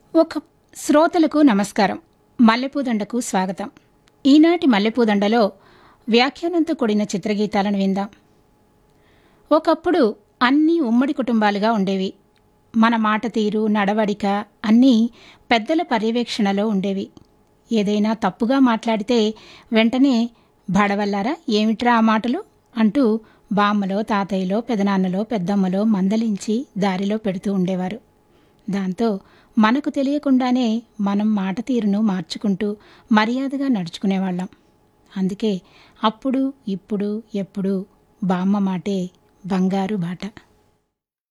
ఒక శ్రోతలకు నమస్కారం మల్లెపూదండకు స్వాగతం ఈనాటి మల్లెపూదండలో వ్యాఖ్యానంతో కూడిన చిత్రగీతాలను విందాం ఒకప్పుడు అన్నీ ఉమ్మడి కుటుంబాలుగా ఉండేవి మన మాట తీరు నడవడిక అన్నీ పెద్దల పర్యవేక్షణలో ఉండేవి ఏదైనా తప్పుగా మాట్లాడితే వెంటనే బడవల్లారా ఏమిట్రా ఆ మాటలు అంటూ బామ్మలో తాతయ్యలో పెదనాన్నలో పెద్దమ్మలో మందలించి దారిలో పెడుతూ ఉండేవారు దాంతో మనకు తెలియకుండానే మనం మాట తీరును మార్చుకుంటూ మర్యాదగా నడుచుకునేవాళ్ళం అందుకే అప్పుడు ఇప్పుడు ఎప్పుడు బామ్మ మాటే బంగారు బాట